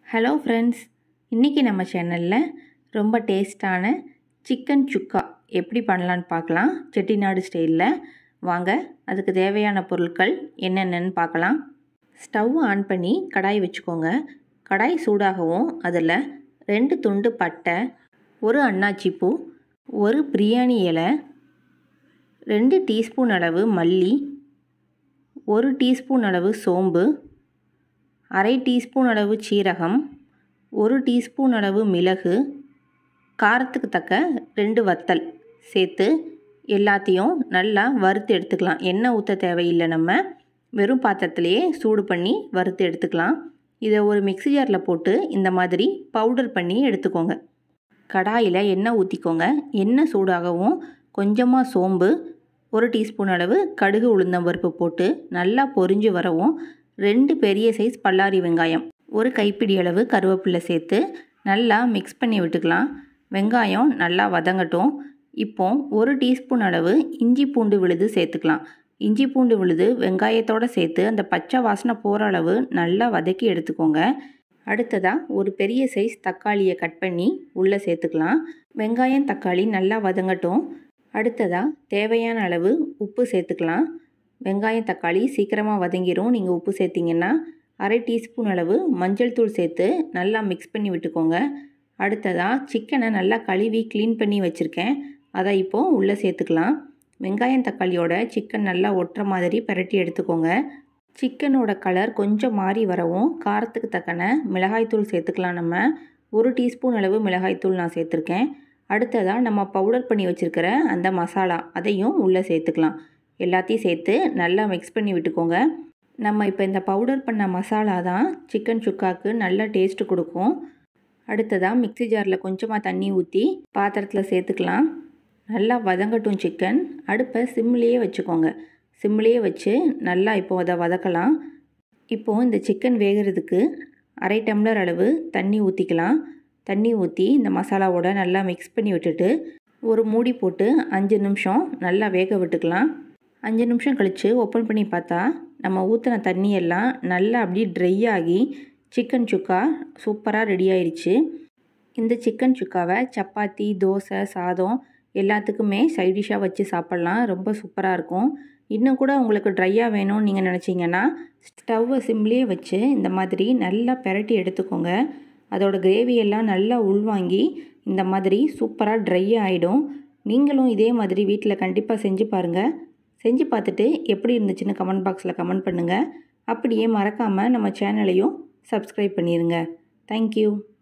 hello friends இன்றைக்கி நம்ம சேனலில் ரொம்ப டேஸ்டான சிக்கன் சுக்கா எப்படி பண்ணலான்னு பார்க்கலாம் செட்டிநாடு ஸ்டைலில் வாங்க அதுக்கு தேவையான பொருட்கள் என்னென்னன்னு பார்க்கலாம் ஸ்டவ் ஆன் பண்ணி கடாய் வச்சுக்கோங்க கடாய் சூடாகவும் அதில் ரெண்டு துண்டு பட்டை ஒரு அன்னாச்சி பூ ஒரு பிரியாணி இலை ரெண்டு டீஸ்பூன் அளவு மல்லி ஒரு டீஸ்பூன் அளவு சோம்பு அரை டீஸ்பூன் அளவு சீரகம் ஒரு டீஸ்பூன் அளவு மிளகு காரத்துக்கு தக்க ரெண்டு வத்தல் சேர்த்து எல்லாத்தையும் நல்லா வறுத்து எடுத்துக்கலாம் எண்ணெய் ஊற்ற தேவையில்லை நம்ம வெறும் பாத்திரத்துலேயே சூடு பண்ணி வறுத்து எடுத்துக்கலாம் இதை ஒரு மிக்ஸி ஜாரில் போட்டு இந்த மாதிரி பவுடர் பண்ணி எடுத்துக்கோங்க கடாயில் எண்ணெய் ஊற்றிக்கோங்க எண்ணெய் சூடாகவும் கொஞ்சமாக சோம்பு ஒரு டீஸ்பூன் அளவு கடுகு உளுந்தம் பருப்பு போட்டு நல்லா பொரிஞ்சு வரவும் ரெண்டு பெரிய சைஸ் பல்லாரி வெங்காயம் ஒரு கைப்பிடி அளவு கருவேப்பிலை சேர்த்து நல்லா மிக்ஸ் பண்ணி விட்டுக்கலாம் வெங்காயம் நல்லா வதங்கட்டும் இப்போ ஒரு டீஸ்பூன் அளவு இஞ்சி பூண்டு விழுது சேர்த்துக்கலாம் இஞ்சி பூண்டு விழுது வெங்காயத்தோடு சேர்த்து அந்த பச்சை வாசனை போகிற அளவு நல்லா வதக்கி எடுத்துக்கோங்க அடுத்ததாக ஒரு பெரிய சைஸ் தக்காளியை கட் பண்ணி உள்ளே சேர்த்துக்கலாம் வெங்காயம் தக்காளி நல்லா வதங்கட்டும் அடுத்ததாக தேவையான அளவு உப்பு சேர்த்துக்கலாம் வெங்காயம் தக்காளி சீக்கிரமாக வதங்கிரும் நீங்கள் உப்பு சேர்த்திங்கன்னா அரை டீஸ்பூன் அளவு மஞ்சள் தூள் சேர்த்து நல்லா மிக்ஸ் பண்ணி விட்டுக்கோங்க அடுத்ததாக சிக்கனை நல்லா கழுவி க்ளீன் பண்ணி வச்சுருக்கேன் அதை இப்போது உள்ளே சேர்த்துக்கலாம் வெங்காயம் தக்காளியோட சிக்கன் நல்லா ஒட்டுற மாதிரி பரட்டி எடுத்துக்கோங்க சிக்கனோட கலர் கொஞ்சம் மாறி வரவும் காரத்துக்கு தக்கன மிளகாய்த்தூள் சேர்த்துக்கலாம் நம்ம ஒரு டீஸ்பூன் அளவு மிளகாய்த்தூள் நான் சேர்த்துருக்கேன் அடுத்ததாக நம்ம பவுடர் பண்ணி வச்சுருக்கிற அந்த மசாலா அதையும் உள்ளே சேர்த்துக்கலாம் எல்லாத்தையும் சேர்த்து நல்லா மிக்ஸ் பண்ணி விட்டுக்கோங்க நம்ம இப்போ இந்த பவுடர் பண்ண மசாலா தான் சிக்கன் சுக்காவுக்கு நல்ல டேஸ்ட்டு கொடுக்கும் அடுத்ததாக மிக்ஸி ஜாரில் கொஞ்சமாக தண்ணி ஊற்றி பாத்திரத்தில் சேர்த்துக்கலாம் நல்லா வதங்கட்டும் சிக்கன் அடுப்பை சிம்லேயே வச்சுக்கோங்க சிம்லேயே வச்சு நல்லா இப்போது அதை வதக்கலாம் இப்போது இந்த சிக்கன் வேகிறதுக்கு அரை டம்ளர் அளவு தண்ணி ஊற்றிக்கலாம் தண்ணி ஊற்றி இந்த மசாலாவோட நல்லா மிக்ஸ் பண்ணி விட்டுட்டு ஒரு மூடி போட்டு அஞ்சு நிமிஷம் நல்லா வேக விட்டுக்கலாம் அஞ்சு நிமிஷம் கழித்து ஓப்பன் பண்ணி பார்த்தா நம்ம ஊற்றின தண்ணி எல்லாம் நல்லா அப்படியே ட்ரை ஆகி சிக்கன் சுக்கா சூப்பராக ரெடி ஆயிடுச்சு இந்த சிக்கன் சுக்காவை சப்பாத்தி தோசை சாதம் எல்லாத்துக்குமே சைட் டிஷ்ஷாக வச்சு சாப்பிட்லாம் ரொம்ப சூப்பராக இருக்கும் இன்னும் கூட உங்களுக்கு ட்ரையாக வேணும்னு நீங்கள் நினச்சிங்கன்னா ஸ்டவ்வை சிம்லேயே வச்சு இந்த மாதிரி நல்லா பெரட்டி எடுத்துக்கோங்க அதோட கிரேவி எல்லாம் நல்லா உள்வாங்கி இந்த மாதிரி சூப்பராக ட்ரை ஆகிடும் நீங்களும் இதே மாதிரி வீட்டில் கண்டிப்பாக செஞ்சு பாருங்கள் செஞ்சு பார்த்துட்டு எப்படி இருந்துச்சுன்னு கமெண்ட் பாக்ஸில் கமெண்ட் பண்ணுங்கள் அப்படியே மறக்காமல் நம்ம சேனலையும் சப்ஸ்கிரைப் பண்ணிடுங்க தேங்க்யூ